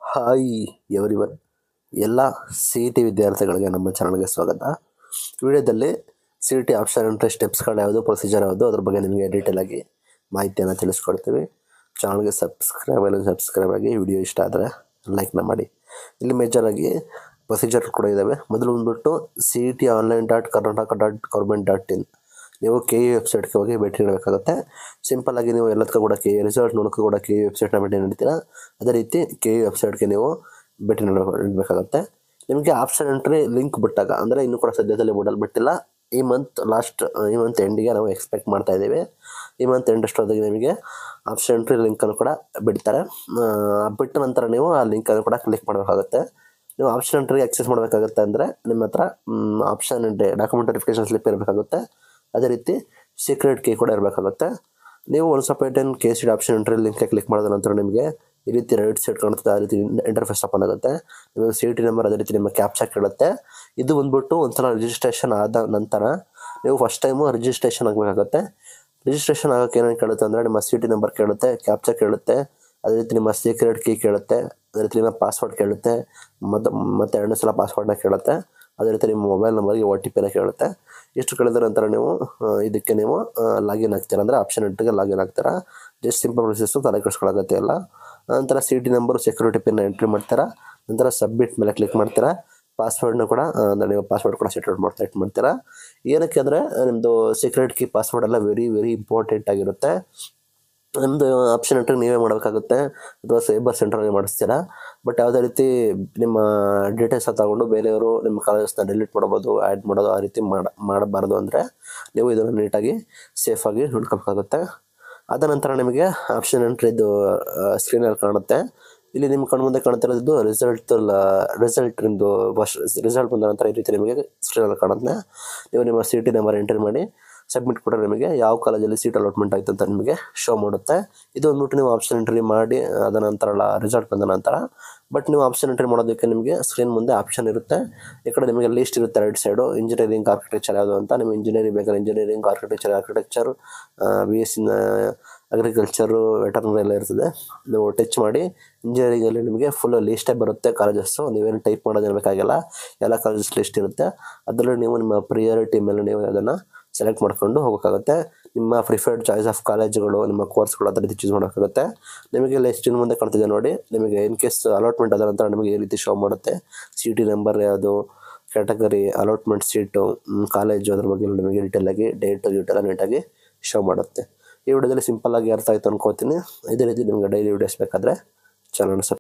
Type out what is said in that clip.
hi everyone ಎಲ್ಲ C E T ವಿದ್ಯಾರ್ಥಿಗಳಿಗೆ ನಮ್ಮ ಚಾನಲ್ಗೆ ಸ್ವಾಗತ ವಿಡಿಯೋದಲ್ಲಿ C E T option entry ಸ್ಟೆಪ್ಸ್ಗಳು ಯಾವುದು ಪ್ರೊಸೀಜರ್ ಯಾವುದು ಅದ್ರ ಬಗ್ಗೆ ನಿಮಗೆ ಡೀಟೇಲ್ ಆಗಿ ಮಾಹಿತಿಯನ್ನು ತಿಳಿಸ್ಕೊಡ್ತೀವಿ ಚಾನಲ್ಗೆ ಸಬ್ಸ್ಕ್ರೈಬ್ ಅಲ್ಲಿ ಸಬ್ಸ್ಕ್ರೈಬ್ ಆಗಿ ವಿಡಿಯೋ ಇಷ್ಟ ಆದರೆ ಲೈಕ್ನ ಮಾಡಿ ಇಲ್ಲಿ ಮೇಜರಾಗಿ ಪ್ರೊಸೀಜರ್ ಕೂಡ ಇದ್ದಾವೆ ಮೊದಲು ಬಂದ್ಬಿಟ್ಟು C E T online dot Karnataka dot government dot in ನೀವು ಕೆ ಇ ವೆಬ್ಸೈಟ್ಗೆ ಹೋಗಿ ಭೇಟಿ ನೀಡಬೇಕಾಗುತ್ತೆ ಸಿಂಪಲ್ ಆಗಿ ನೀವು ಎಲ್ಲದಕ್ಕೂ ಕೂಡ ಕೆ ರಿಸಲ್ಟ್ ನೋಡೋಕ್ಕೂ ಕೂಡ ಕೆ ಇ ವೆಬ್ಸೈಟ್ನ ಭೇಟಿ ನೀಡ್ತೀರಾ ಅದೇ ರೀತಿ ಕೆ ಇ ವೆಬ್ಸೈಟ್ಗೆ ನೀವು ಭೇಟಿ ನೀಡ ನೀಡಬೇಕಾಗುತ್ತೆ ನಿಮಗೆ ಆಪ್ಷನ್ ಎಂಟ್ರಿ ಲಿಂಕ್ ಬಿಟ್ಟಾಗ ಅಂದರೆ ಇನ್ನೂ ಕೂಡ ಸದ್ಯದಲ್ಲಿ ಬಿಡಲ್ ಬಿಟ್ಟಿಲ್ಲ ಈ ಮಂತ್ ಲಾಸ್ಟ್ ಈ ಮಂತ್ ಎಂಡಿಗೆ ನಾವು ಎಕ್ಸ್ಪೆಕ್ಟ್ ಮಾಡ್ತಾ ಇದ್ದೀವಿ ಈ ಮಂತ್ ಎಂಡ್ ಅಷ್ಟೊತ್ತಿಗೆ ನಿಮಗೆ ಆಪ್ಷನ್ ಎಂಟ್ರಿ ಲಿಂಕನ್ನು ಕೂಡ ಬಿಡ್ತಾರೆ ಆ, ಬಿಟ್ಟ ನಂತರ ನೀವು ಆ ಲಿಂಕನ್ನು ಕೂಡ ಕ್ಲಿಕ್ ಮಾಡಬೇಕಾಗುತ್ತೆ ನೀವು ಆಪ್ಷನ್ ಎಂಟ್ರಿಗೆ ಆಕ್ಸೆಸ್ ಮಾಡಬೇಕಾಗುತ್ತೆ ಅಂದರೆ ನಿಮ್ಮ ಹತ್ರ option entry document verification slip ಇರಬೇಕಾಗುತ್ತೆ ಅದೇ ರೀತಿ ಸೀಕ್ರೆಟ್ ಕೀ ಕೂಡ ಇರಬೇಕಾಗುತ್ತೆ ನೀವು ಒಂದು ಸ್ವಲ್ಪ ten K C option entry ಲಿಂಕ್ಗೆ ಕ್ಲಿಕ್ ಮಾಡಿದ ನಂತರ ನಿಮಗೆ ಈ ರೀತಿ ರೈಟ್ ಸೈಡ್ ಕಾಣುತ್ತೆ ಆ ರೀತಿ ಇಂಟರ್ಫೇಸ್ ಓಪನ್ ಆಗುತ್ತೆ ನಿಮಗೆ ಸಿ ಟಿ ನಂಬರ್ ಅದೇ ರೀತಿ ನಿಮ್ಮ ಕ್ಯಾಪ್ಚಾ ಕೇಳುತ್ತೆ ಇದು ಬಂದ್ಬಿಟ್ಟು ಒಂದ್ಸಲ ರಿಜಿಸ್ಟ್ರೇಷನ್ ಆದ ನಂತರ ನೀವು ಫಸ್ಟ್ ಟೈಮು ರಿಜಿಸ್ಟ್ರೇಷನ್ ಆಗಬೇಕಾಗುತ್ತೆ ರಿಜಿಸ್ಟ್ರೇಷನ್ ಆಗೋಕ್ಕೆ ಏನೇನು ಕೇಳುತ್ತೆ ಅಂದರೆ ನಿಮ್ಮ ಸಿ ಟಿ ನಂಬರ್ ಕೇಳುತ್ತೆ ಕ್ಯಾಪ್ಚಾ ಕೇಳುತ್ತೆ ಅದೇ ರೀತಿ ನಿಮ್ಮ ಸೀಕ್ರೆಟ್ ಕೀ ಕೇಳುತ್ತೆ ಅದೇ ರೀತಿ ನಿಮ್ಮ ಪಾಸ್ವರ್ಡ್ ಕೇಳುತ್ತೆ ಮತ್ತು ಮತ್ತೆ ಎರಡನೇ ಸಲ ಪಾಸ್ವರ್ಡ್ನ ಕೇಳುತ್ತೆ ಅದೇ ರೀತಿ ನಿಮ್ಮ ಮೊಬೈಲ್ ನಂಬರ್ಗೆ ಒ ಟಿ ಪಿನ ಕೇಳುತ್ತೆ ಇಷ್ಟು ಕೇಳಿದ ನಂತರ ನೀವು ಆ, ಇದಕ್ಕೆ ನೀವು ಲಾಗಿನ್ ಆಗ್ತೀರಾ ಅಂದರೆ ಆಪ್ಷನ್ ಎಂಟ್ರಿಗೆ ಲಾಗಿನ್ ಆಗ್ತೀರಾ ಜಸ್ಟ್ ಸಿಂಪಲ್ ಪ್ರೊಸೆಸ್ಸು ತಲೆ ಕೆಡಿಸ್ಕೊಳ್ಳೋಗತ್ತೆ ಎಲ್ಲ ನಂತರ C T number security pin entry ಮಾಡ್ತೀರಾ ನಂತರ ಸಬ್ಮಿಟ್ ಮೇಲೆ ಕ್ಲಿಕ್ ಮಾಡ್ತೀರಾ ಪಾಸ್ವರ್ಡ್ನ ಕೂಡ ಆ, ಅಂದರೆ ನೀವು ಪಾಸ್ವರ್ಡ್ ಕೂಡ ಸೆಟ್ ಮಾಡ್ತಾ ಇಟ್ಟು ಮಾಡ್ತೀರಾ ಏನಕ್ಕೆ ಅಂದರೆ ನಿಮ್ಮದು ಸೀಕ್ರೆಟ್ ಕೀ ಪಾಸ್ವರ್ಡ್ ಎಲ್ಲ ವೆರಿ ವೆರಿ ಇಂಪಾರ್ಟೆಂಟ್ ಆಗಿರುತ್ತೆ ನಿಮ್ಮದು ಆಪ್ಷನ್ ಎಂಟ್ರಿ ನೀವೇ ಮಾಡಬೇಕಾಗುತ್ತೆ ಅಥವಾ ಸೈಬರ್ ಸೆಂಟ್ರಲ್ಲಿ ಮಾಡಿಸ್ತೀರಾ ಬಟ್ ಯಾವುದೇ ರೀತಿ ನಿಮ್ಮ ಡೀಟೇಲ್ಸ್ ತಗೊಂಡು ಬೇರೆಯವರು ನಿಮ್ಮ ಕಾಲೇಜಸ್ನ ಡಿಲೀಟ್ ಮಾಡ್ಬೋದು ಆ್ಯಡ್ ಮಾಡೋದು ಆ ರೀತಿ ಮಾಡ ಮಾಡಬಾರ್ದು ಅಂದರೆ ನೀವು ಇದನ್ನು ನೀಟಾಗಿ ಸೇಫಾಗಿ ನೋಡ್ಕೋಬೇಕಾಗುತ್ತೆ ಅದ ನಂತರ ನಿಮಗೆ ಆಪ್ಷನ್ ಎಂಟ್ರಿದು ಸ್ಕ್ರೀನಲ್ಲಿ ಕಾಣುತ್ತೆ ಇಲ್ಲಿ ನಿಮ್ಮ ಕಣ್ಣು ಮುಂದೆ ಕಾಣ್ತಿರೋದು ರಿಸಲ್ಟ್ ರಿಸಲ್ಟ್ ನಿಮ್ಮದು ರಿಸಲ್ಟ್ ಬಂದ ನಂತರ ಈ ರೀತಿ ನಿಮಗೆ ಸ್ಕ್ರೀನಲ್ಲಿ ಕಾಣುತ್ತೆ ನೀವು ನಿಮ್ಮ ಸಿ ಟಿ ನಂಬರ್ ಎಂಟ್ರಿ ಮಾಡಿ ಸಬ್ಮಿಟ್ ಕೂಡ ನಿಮಗೆ ಯಾವ ಕಾಲೇಜಲ್ಲಿ ಸೀಟ್ ಅಲಾಟ್ಮೆಂಟ್ ಆಯ್ತು ಅಂತ ನಿಮಗೆ ಶೋ ಮಾಡುತ್ತೆ ಇದು ಅಂದ್ಬಿಟ್ಟು ನೀವು ಆಪ್ಷನ್ ಎಂಟ್ರಿ ಮಾಡಿ ಅದ ನಂತರ ರಿಸಲ್ಟ್ ಬಂದ ನಂತರ ಬಟ್ ನೀವು ಆಪ್ಷನ್ ಎಂಟ್ರಿ ಮಾಡೋದಕ್ಕೆ ನಿಮಗೆ ಸ್ಕ್ರೀನ್ ಮುಂದೆ ಆಪ್ಷನ್ ಇರುತ್ತೆ ಈ ಕಡೆ ನಿಮಗೆ ಲಿಸ್ಟ್ ಇರುತ್ತೆ ರೈಟ್ ಸೈಡು ಇಂಜಿನಿಯರಿಂಗ್ ಆರ್ಕಿಟೆಕ್ಚರ್ ಯಾವುದು ಅಂತ ನೀವು ಇಂಜಿನಿಯರಿಂಗ್ ಬೇಕಾದ್ರೆ engineering architecture architecture B S ಸಿನ ಅಗ್ರಿಕಲ್ಚರು ವೆಟರ್ನರಿ ಎಲ್ಲ ಇರ್ತದೆ ನೀವು ಟಚ್ ಮಾಡಿ ಇಂಜಿನಿಯರಿಂಗಲ್ಲಿ ನಿಮಗೆ ಫುಲ್ ಲಿಸ್ಟೇ ಬರುತ್ತೆ ಕಾಲೇಜಸ್ಸು ನೀವೇನು ಟೈಪ್ ಮಾಡೋದು ಬೇಕಾಗಿಲ್ಲ ಎಲ್ಲ ಕಾಲೇಜಸ್ ಲಿಸ್ಟ್ ಇರುತ್ತೆ ಅದರಲ್ಲಿ ನೀವು ನಿಮ್ಮ ಪ್ರಿಯಾರಿಟಿ ಮೇಲೆ ನೀವು ಅದನ್ನು ಸೆಲೆಕ್ಟ್ ಮಾಡ್ಕೊಂಡು ಹೋಗೋಕ್ಕಾಗುತ್ತೆ ನಿಮ್ಮ ಪ್ರಿಫರ್ಡ್ ಚಾಯ್ಸ್ ಆಫ್ ಕಾಲೇಜುಗಳು ನಿಮ್ಮ ಕೋರ್ಸ್ಗಳು ಅದೇ ರೀತಿ ಚೂಸ್ ಮಾಡೋಕ್ಕಾಗುತ್ತೆ ನಿಮಗೆ ಲಿಸ್ಟಿನ ಮುಂದೆ ಕಾಣ್ತಿದೆ ನೋಡಿ ನಿಮಗೆ ಇನ್ ಕೇಸ್ ಅಲಾಟ್ಮೆಂಟ್ ಆದ ನಂತರ ನಿಮಗೆ ಈ ರೀತಿ ಶೋ ಮಾಡುತ್ತೆ ಸಿ ಟಿ ನಂಬರ್ ಯಾವುದು ಕ್ಯಾಟಗರಿ ಅಲಾಟ್ಮೆಂಟ್ ಸೀಟು ಕಾಲೇಜು ಅದ್ರ ಬಗ್ಗೆ ನಿಮಗೆ ಡೀಟೇಲಾಗಿ ಡೇಟು ಗೀಟೆಲ್ಲ ನೀಟಾಗಿ ಶೋ ಮಾಡುತ್ತೆ ಈ ವಿಡಿಯೋದಲ್ಲಿ ಸಿಂಪಲ್ ಆಗಿ ಅರ್ಥ ಆಯಿತು ಅನ್ಕೋತೀನಿ ಇದೇ ರೀತಿ ನಿಮಗೆ ಡೈಲಿ ವಿಡಿಯೋಸ್ ಬೇಕಾದರೆ ಚಾನಲ್ ಸಬ್